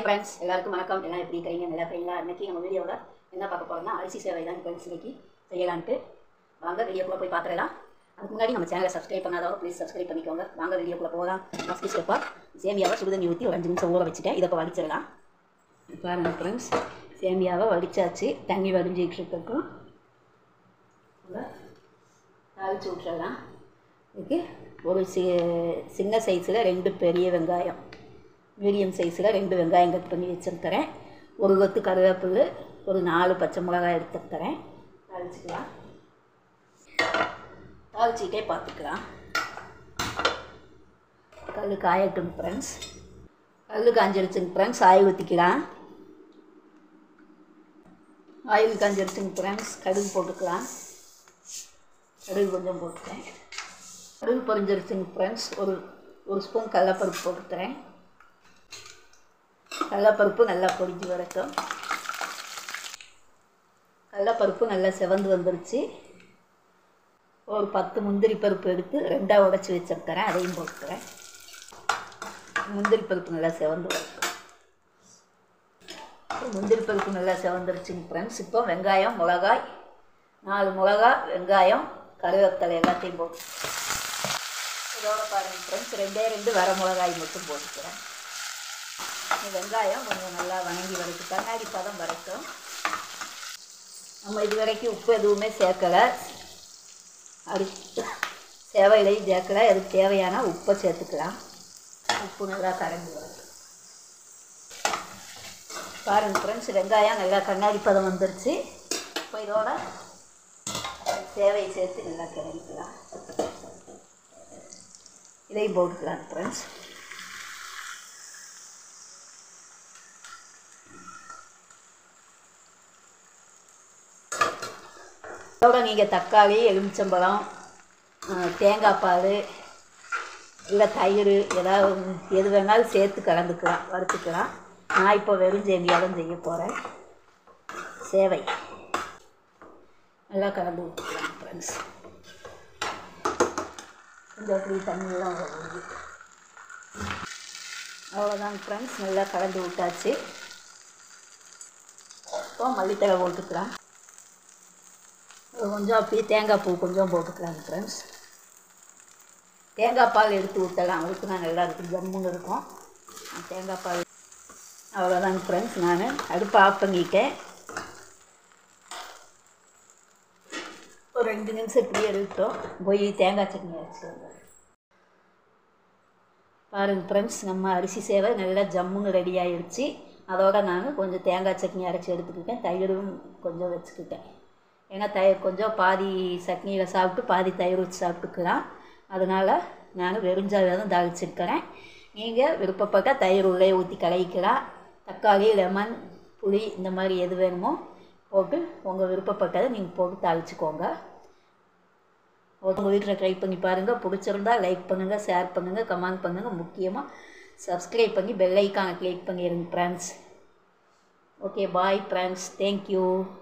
friends எல்லாருக்கும் வணக்கம் எல்லாம் எப்படி இருக்கிறீங்க நல்லா இருக்கீங்களா இன்னைக்கு நம்ம வீடியோவில் என்ன பார்க்க போகிறோம்னா அரிசி சேவை தான் ஃப்ரெண்ட்ஸ் இன்னைக்கு செய்யலான்ட்டு வாங்க வீடியோக்குள்ளே போய் பார்த்துடலாம் அதுக்கு முன்னாடி நம்ம சேனலை சப்ஸ்கிரைப் பண்ணாதவங்க ப்ளீஸ் சப்ஸ்கிரைப் பண்ணிக்கோங்க வாங்க வீடியோக்குள்ளே போகலாம் ஃபஸ்ட்டு ஸ்டெப்பாக சேமியாவை சுடுதண்ணி ஊற்றி ஒரு அஞ்சு நிமிஷம் ஊற வச்சுட்டேன் இதை இப்போ வடிச்சிடலாம் பாருங்கள் ஃப்ரெண்ட்ஸ் சேமியாவை வடிச்சாச்சு தண்ணி வடிஞ்சிட்டு இருக்கட்டும் தாளிச்சு விட்டுறலாம் இதுக்கு ஒரு சி சின்ன சைஸில் ரெண்டு பெரிய வெங்காயம் மீடியம் சைஸில் ரெண்டு வெங்காயம் கட் பண்ணி வச்சுருக்கிறேன் ஒரு கொத்து கருவேப்பிலை ஒரு நாலு பச்சை மிளகாய் எடுத்துக்கிறேன் தாளிச்சிக்கலாம் தாளிச்சிக்கிட்டே பார்த்துக்கலாம் கல் காயட்டும் ஃப்ரெண்ட்ஸ் கல் காஞ்சிருச்சுங்க ஃப்ரெண்ட்ஸ் ஆயில் ஊற்றிக்கலாம் ஆயில் காஞ்சிருச்சுங்க ஃப்ரெண்ட்ஸ் கடுகு போட்டுக்கலாம் கடுகு கொஞ்சம் போட்டுக்கிறேன் கடுகு பொரிஞ்சிருச்சுங்க ஃப்ரெண்ட்ஸ் ஒரு ஒரு ஸ்பூன் கடலப்பருப்பு போட்டுக்கிறேன் கடலப்பருப்பு நல்லா பொரிஞ்சு வரட்டும் கடலப்பருப்பு நல்லா செவந்து வந்துருச்சு ஒரு பத்து முந்திரி பருப்பு எடுத்து ரெண்டாக உடச்சி வச்சிருக்கிறேன் அதையும் போட்டுக்கிறேன் முந்திரி பருப்பு நல்லா செவந்து வரட்டும் முந்திரி பருப்பு நல்லா செவந்துருச்சுங்க ஃப்ரெண்ட்ஸ் இப்போ வெங்காயம் மிளகாய் நாலு மிளகா வெங்காயம் கருவேப்பிலை எல்லாத்தையும் போட்டு இதோட பாருங்கள் ஃப்ரெண்ட்ஸ் ரெண்டே ரெண்டு வர மிளகாய் மட்டும் போட்டுக்கிறேன் இந்த வெங்காயம் கொஞ்சம் நல்லா வணங்கி வரைக்கும் கண்ணாடி பதம் வரைக்கும் நம்ம இது வரைக்கும் உப்பு எதுவுமே சேர்க்கலை அப்படி சேவையிலையும் சேர்க்கலை அதுக்கு தேவையான உப்பை சேர்த்துக்கலாம் உப்பு நல்லா கரைஞ்சி வரும் பாருங்க ஃப்ரெண்ட்ஸ் வெங்காயம் நல்லா கண்ணாடி பதம் வந்துருச்சு இப்போ இதோட சேவையை சேர்த்து நல்லா கிளறிக்கலாம் இதையும் போட்டுக்கலாம் ஃப்ரெண்ட்ஸ் இதோட நீங்கள் தக்காளி எலுமிச்சம்பழம் தேங்காய் பால் இல்லை தயிர் ஏதாவது எது வேணாலும் சேர்த்து கலந்துக்கலாம் வறுத்துக்கலாம் நான் இப்போ வெறும் சேமியாதான் செய்ய போகிறேன் சேவை நல்லா கலந்து விட்டுக்கலாம் ஃப்ரெண்ட்ஸ் கொஞ்சம் அப்படி தண்ணியெல்லாம் வருது அவ்வளோதான் ஃப்ரெண்ட்ஸ் நல்லா கலந்து விட்டாச்சு இப்போ மல்லித்தலை போட்டுக்கலாம் கொஞ்சம் அப்படியே தேங்காய் பூ கொஞ்சம் போட்டுக்கலாம் ஃப்ரெண்ட்ஸ் தேங்காய் பால் எடுத்து ஊற்றலாம் ஊற்றினா நல்லா இருக்கும் ஜம்முன்னு இருக்கும் தேங்காய் பால் அவ்வளோதாங்க ஃப்ரெண்ட்ஸ் நான் அடுப்பை ஆஃப் பண்ணிட்டேன் ஒரு ரெண்டு நிமிஷம் இப்படியே இருக்கட்டும் போய் தேங்காய் சட்னி அரைச்சி பாருங்கள் ஃப்ரெண்ட்ஸ் நம்ம அரிசி சேவை நல்லா ஜம்முன்னு ரெடி ஆகிடுச்சு அதோட நான் கொஞ்சம் தேங்காய் சட்னி அரைச்சி எடுத்துக்கிட்டேன் தயிரும் கொஞ்சம் வச்சுக்கிட்டேன் ஏன்னா தயிர் கொஞ்சம் பாதி சட்னியில் சாப்பிட்டு பாதி தயிர் வச்சு சாப்பிட்டுக்கலாம் அதனால் நான் வெறுஞ்சாவே தான் தாளிச்சிருக்கிறேன் நீங்கள் விருப்பப்பட்டால் தயிர் உள்ளே ஊற்றி கலக்கிக்கலாம் தக்காளி லெமன் புளி இந்த மாதிரி எது வேணுமோ போட்டு உங்கள் விருப்பப்பட்டதை நீங்கள் போட்டு தாளிச்சிக்கோங்க உங்கள் வீட்டில் ட்ரை பண்ணி பாருங்கள் பிடிச்சிருந்தா லைக் பண்ணுங்கள் ஷேர் பண்ணுங்கள் கமெண்ட் பண்ணுங்கள் முக்கியமாக சப்ஸ்கிரைப் பண்ணி பெல் ஐக்கானை கிளிக் பண்ணிடுங்க friends okay bye friends thank you